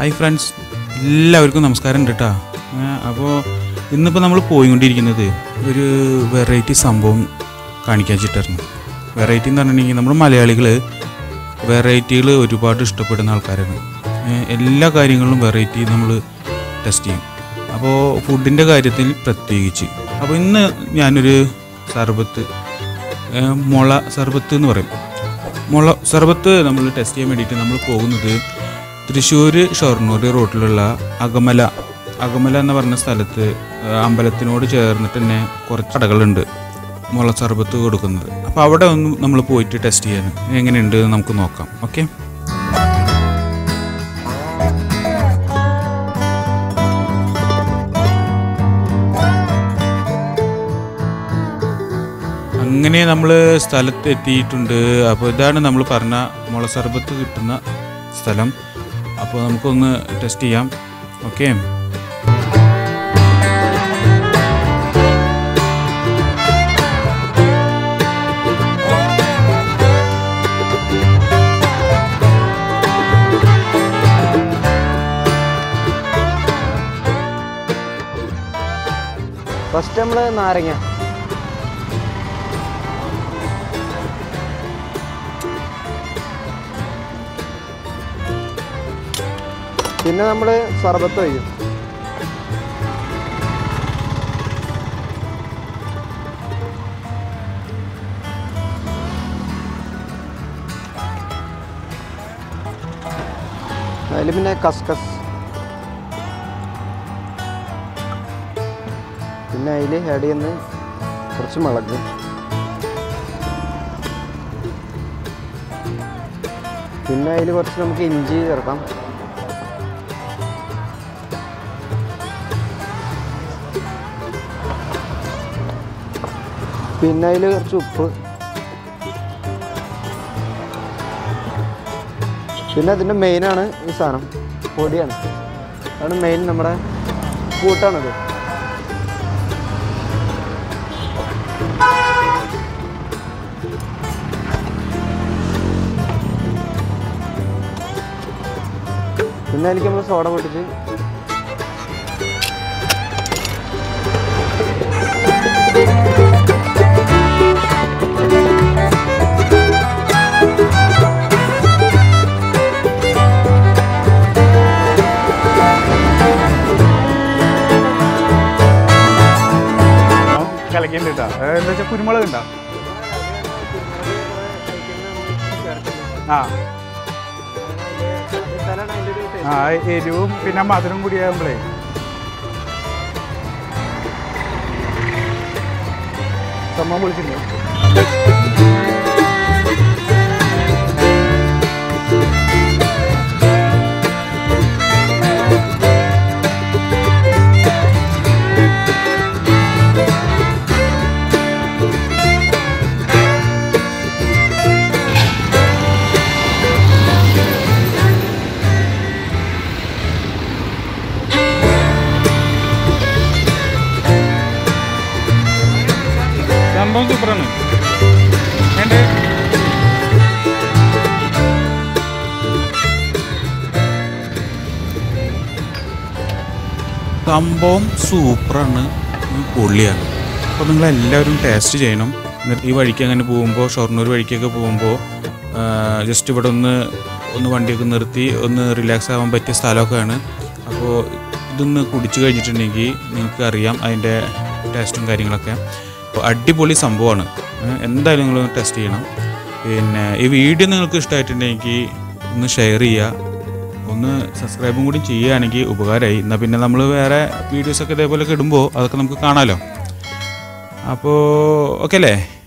hi friends എല്ലാവർക്കും നമസ്കാരം ഉണ്ട് കേട്ടോ അപ്പോൾ ഇന്നിപ്പോൾ നമ്മൾ പോയിക്കൊണ്ടിരിക്കുന്നത് ഒരു വെറൈറ്റി സംഭവം കാണിക്കാൻ വെച്ചിട്ടായിരുന്നു വെറൈറ്റി എന്ന് പറഞ്ഞിട്ടുണ്ടെങ്കിൽ നമ്മൾ മലയാളികൾ വെറൈറ്റികൾ ഒരുപാട് ഇഷ്ടപ്പെടുന്ന ആൾക്കാരാണ് ഏ, എല്ലാ കാര്യങ്ങളിലും വെറൈറ്റി നമ്മൾ ടെസ്റ്റ് ചെയ്യും അപ്പോൾ ഫുഡിൻ്റെ കാര്യത്തിൽ പ്രത്യേകിച്ച് അപ്പോൾ ഇന്ന് ഞാനൊരു സർബത്ത് ഏ, മുള സർബത്ത് എന്ന് പറയും മുള സർബത്ത് നമ്മൾ ടെസ്റ്റ് ചെയ്യാൻ വേണ്ടിയിട്ട് നമ്മൾ പോകുന്നത് തൃശ്ശൂർ ഷൊർണൂർ റോട്ടിലുള്ള അകമല അകമല എന്ന് പറഞ്ഞ സ്ഥലത്ത് ആ, അമ്പലത്തിനോട് ചേർന്നിട്ട് തന്നെ കുറച്ച് കടകളുണ്ട് മുള സർബത്ത് കൊടുക്കുന്നത് അപ്പോൾ അവിടെ ഒന്ന് നമ്മൾ പോയിട്ട് ടെസ്റ്റ് ചെയ്യാൻ എങ്ങനെയുണ്ട് എന്ന് നമുക്ക് നോക്കാം ഓക്കെ അങ്ങനെ നമ്മൾ സ്ഥലത്ത് എത്തിയിട്ടുണ്ട് അപ്പോൾ ഇതാണ് നമ്മൾ പറഞ്ഞ മുള സർബത്ത് കിട്ടുന്ന സ്ഥലം അപ്പോൾ നമുക്കൊന്ന് ടെസ്റ്റ് ചെയ്യാം ഓക്കെ ഫസ്റ്റ് നമ്മൾ നാരങ്ങ പിന്നെ നമ്മൾ സർബത്ത് ഒഴിക്കും അതിൽ പിന്നെ കസ്കസ് പിന്നെ അതിൽ ആഡ് ചെയ്യുന്ന കുറച്ച് മുളക് പിന്നെ അതിൽ കുറച്ച് നമുക്ക് ഇഞ്ചി ചേർക്കാം പിന്നെ അതിൽ കുറച്ച് ഉപ്പ് പിന്നെ അതിൻ്റെ മെയിനാണ് ഈ സാധനം പൊടിയാണ് അതാണ് മെയിൻ നമ്മുടെ കൂട്ടാണത് പിന്നെ അതിലേക്ക് നമ്മൾ സോഡ പൊട്ടിച്ച് കലക്കിണ്ട് കേട്ടോ എന്താ വെച്ചാൽ കുരുമുളക് ഉണ്ടോ ആ ആ എരിവും പിന്നെ മധുരം കൂടി ആകുമ്പോഴേ സംഭവം വിളിച്ചിട്ടുണ്ട് സംഭവം സൂപ്പറാണ് എൻ്റെ സംഭവം സൂപ്പറാണ് പൊള്ളിയാണ് അപ്പോൾ നിങ്ങൾ എല്ലാവരും ടേസ്റ്റ് ചെയ്യണം എന്നിട്ട് ഈ വഴിക്ക് അങ്ങനെ പോകുമ്പോൾ ഷൊർണൂർ വഴിക്കൊക്കെ പോകുമ്പോൾ ജസ്റ്റ് ഇവിടെ ഒന്ന് ഒന്ന് വണ്ടിയൊക്കെ നിർത്തി ഒന്ന് റിലാക്സ് ആവാൻ പറ്റിയ സ്ഥലമൊക്കെയാണ് അപ്പോൾ ഇതൊന്ന് കുടിച്ചു കഴിഞ്ഞിട്ടുണ്ടെങ്കിൽ നിങ്ങൾക്ക് അറിയാം അതിൻ്റെ ടേസ്റ്റും കാര്യങ്ങളൊക്കെ അപ്പോൾ അടിപൊളി സംഭവമാണ് ഏഹ് എന്തായാലും നിങ്ങൾ ടെസ്റ്റ് ചെയ്യണം പിന്നെ ഈ വീഡിയോ നിങ്ങൾക്ക് ഇഷ്ടമായിട്ടുണ്ടെങ്കിൽ ഒന്ന് ഷെയർ ചെയ്യുക ഒന്ന് സബ്സ്ക്രൈബും കൂടി ചെയ്യുകയാണെങ്കിൽ ഉപകാരമായി എന്നാൽ പിന്നെ നമ്മൾ വേറെ വീഡിയോസൊക്കെ ഇതേപോലെയൊക്കെ ഇടുമ്പോൾ അതൊക്കെ നമുക്ക് കാണാമല്ലോ അപ്പോൾ ഓക്കെ അല്ലേ